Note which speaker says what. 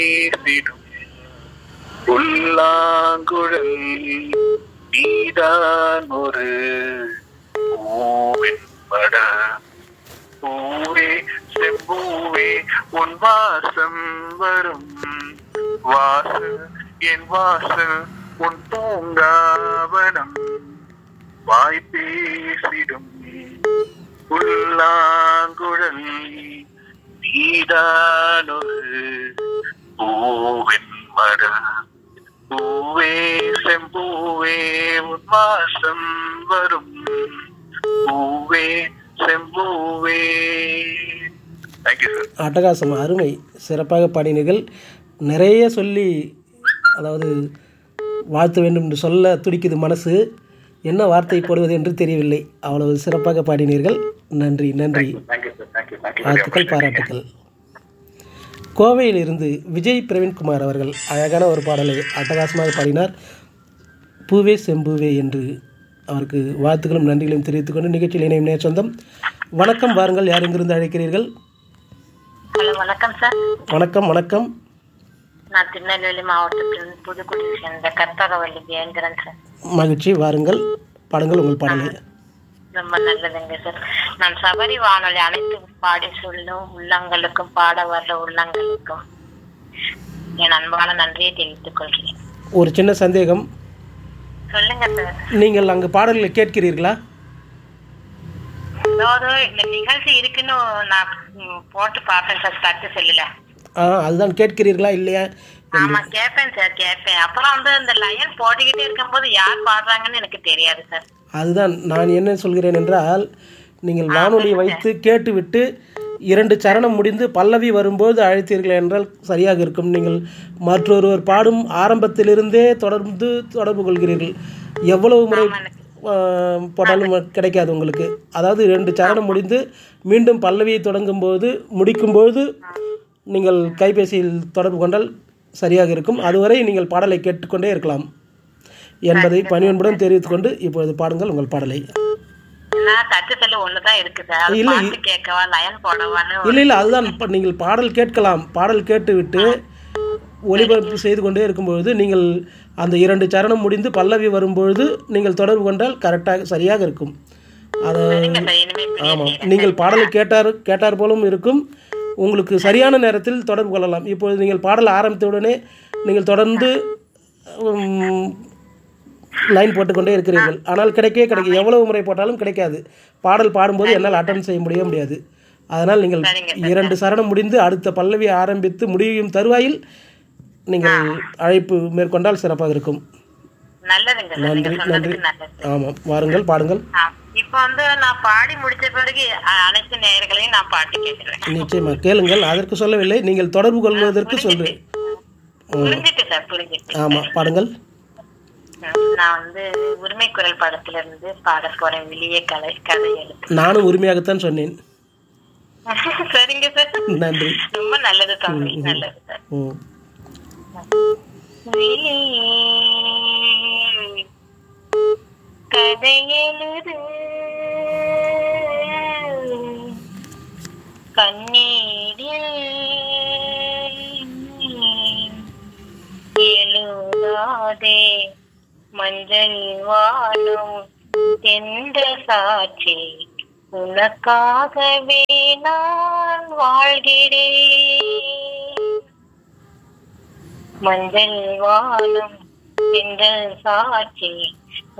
Speaker 1: பேசிடும் புல்லாங்குழல் நீதான் ஒரு பூவின் மட பூவே செம்பூவே உன் வாசம் வரும் வாசல் என் வாசல் உன் பூங்காவனம் வாய் பேசிடும் புல்லாங்குழல் நீதானொரு பூவின் மடல் பூவே செம்பூவே உன் வாசம் வரும் பூவே செம்பூவே தேங்க்யூ சார்
Speaker 2: அட்டகாசம் அருமை சிறப்பாக பாடினீர்கள் நிறைய சொல்லி அதாவது வாழ்த்த வேண்டும் என்று சொல்ல துடிக்குது மனசு என்ன வார்த்தை போடுவது என்று தெரியவில்லை அவ்வளவு சிறப்பாக பாடினீர்கள் நன்றி நன்றி
Speaker 1: தேங்க்யூ சார் தேங்க்யூ தேங்க்யூ
Speaker 2: வாழ்த்துக்கள் பாராட்டுக்கள் கோவையிலிருந்து விஜய் பிரவீன்குமார் அவர்கள் அழகான ஒரு பாடலை அட்டகாசமாக பாடினார் பூவே செம்பூவே என்று அவருக்கு வாழ்த்துக்களும் நன்றிகளையும் தெரிவித்துக் கொண்டு நிகழ்ச்சியில் இணையும் நேர் சொந்தம் வணக்கம் வாருங்கள் யார் எங்கிருந்து அழைக்கிறீர்கள்
Speaker 3: ஹலோ வணக்கம் சார்
Speaker 2: வணக்கம் வணக்கம்
Speaker 3: நான் திருநெல்வேலி மாவட்டத்தில் புதுக்குடி சேர்ந்த கற்பகவல்லி ஜெயந்திரன் சார்
Speaker 2: மகிழ்ச்சி வாருங்கள் பாடுங்கள் உங்கள் பாடலை
Speaker 3: ரொம்ப நல்லதுங்க சார் நான் சபரி வானொலி அனைத்து பாடி சொல்லும் உள்ளங்களுக்கும் பாட வர்ற உள்ளங்களுக்கும் என் அன்பான நன்றியை தெரிவித்துக் கொள்கிறேன்
Speaker 2: ஒரு சின்ன சந்தேகம்
Speaker 3: சொல்லுங்க சார்
Speaker 2: நீங்கள் அங்கு பாடல்களை கேட்கிறீர்களா
Speaker 3: அதாவது இந்த நிகழ்ச்சி இருக்குன்னு நான் ம், போட்டு பார்ப்பேன் சார் தட்டு செல்லுல
Speaker 2: ஆ அதுதான் கேட்கிறீர்களா இல்லையா
Speaker 3: ஆமா கேட்பேன் சார் கேட்பேன் அப்புறம் வந்து இந்த லயன் போட்டுக்கிட்டே இருக்கும்போது யார் பாடுறாங்கன்னு எனக்கு தெரியாது சார்
Speaker 2: அதுதான் நான் என்ன சொல்கிறேன் என்றால் நீங்கள் வானொலியை வைத்து கேட்டுவிட்டு இரண்டு சரணம் முடிந்து பல்லவி வரும்போது அழைத்தீர்கள் என்றால் சரியாக இருக்கும் நீங்கள் மற்றொருவர் பாடும் ஆரம்பத்திலிருந்தே தொடர்ந்து தொடர்பு கொள்கிறீர்கள் எவ்வளவு முறை ஆ, போட்டாலும் கிடைக்காது உங்களுக்கு அதாவது ரெண்டு சரணம் முடிந்து மீண்டும் பல்லவியை தொடங்கும்போது முடிக்கும்போது நீங்கள் கைபேசியில் தொடர்பு கொண்டால் சரியாக இருக்கும் அதுவரை நீங்கள் பாடலை கேட்டுக்கொண்டே இருக்கலாம் என்பதை பணிவன்புடன் தெரிவித்துக் கொண்டு இப்பொழுது பாடுங்கள் உங்கள் பாடலை
Speaker 3: நான் தட்டு செல்லு ஒண்ணுதான் இருக்கு சார் அது
Speaker 2: இல்ல,
Speaker 3: பாட்டு கேட்கவா லயன் போடவான்னு
Speaker 2: இல்லை இல்லை அதுதான் இப்போ நீங்கள் பாடல் கேட்கலாம் பாடல் கேட்டுவிட்டு ஒளிபரப்பு செய்து கொண்டே இருக்கும்பொழுது நீங்கள் அந்த இரண்டு சரணம் முடிந்து பல்லவி வரும்பொழுது நீங்கள் தொடர்பு கொண்டால் கரெக்டாக சரியாக இருக்கும் அதை
Speaker 3: சரிங்க சார் இனிமே இப்படியே
Speaker 2: ஆமாம்
Speaker 3: செய்றேன்.
Speaker 2: நீங்கள் பாடலை கேட்டார் கேட்டார் போலும் இருக்கும் உங்களுக்கு சரியான நேரத்தில் தொடர்பு கொள்ளலாம் இப்பொழுது நீங்கள் பாடல் ஆரம்பித்தவுடனே நீங்கள் தொடர்ந்து உம், லைன் போட்டுக்கொண்டே இருக்கிறீர்கள் ஆனால் கிடைக்கவே கிடைக்கும் எவ்வளவு முறை போட்டாலும் கிடைக்காது பாடல் பாடும்போது என்னால் அட்டன் செய்ய முடிய முடியாது அதனால் நீங்கள் இரண்டு சரணம் முடிந்து அடுத்த பல்லவி ஆரம்பித்து முடியும் தருவாயில் நீங்கள் அழைப்பு மேற்கொண்டால் சிறப்பாக இருக்கும்
Speaker 3: நல்லதுங்க சார் நீங்க
Speaker 2: நன்றி நன்றி
Speaker 3: சொன்னதுக்கு நல்லது
Speaker 2: ஆமாம் வாருங்கள் பாடுங்கள்
Speaker 3: ஆ, இப்ப வந்து நான் பாடி முடிச்ச பிறகு அ, அனைத்து நேயர்களையும் நான் பாட்டு கேட்கிறேன்
Speaker 2: நிச்சயமாக கேளுங்கள் அதற்கு சொல்லவில்லை நீங்கள் தொடர்பு கொள்வதற்கு சொல்றேன்
Speaker 3: புரிஞ்சுட்டு சார் புரிஞ்சுட்டு
Speaker 2: ஆமாம் பாடுங்கள்
Speaker 3: நான் வந்து உரிமை குரல் படத்துல இருந்து பாட போறேன் வெளியே கலை கதை எழுத்து
Speaker 2: நானும் உரிமையாகத்தான் சொன்னேன்
Speaker 3: சரிங்க சார்
Speaker 2: நன்றி
Speaker 3: ரொம்ப நல்லது தம்பி நல்லது சார்
Speaker 2: ம்
Speaker 3: வெளியே கதை எழுது கண்ணீரில் எழுதாதே மஞ்சள் வாழும் எந்த சாட்சி உனக்காகவே நான் வாழ்கிறேன் மஞ்சள் வாழும் எந்த சாட்சி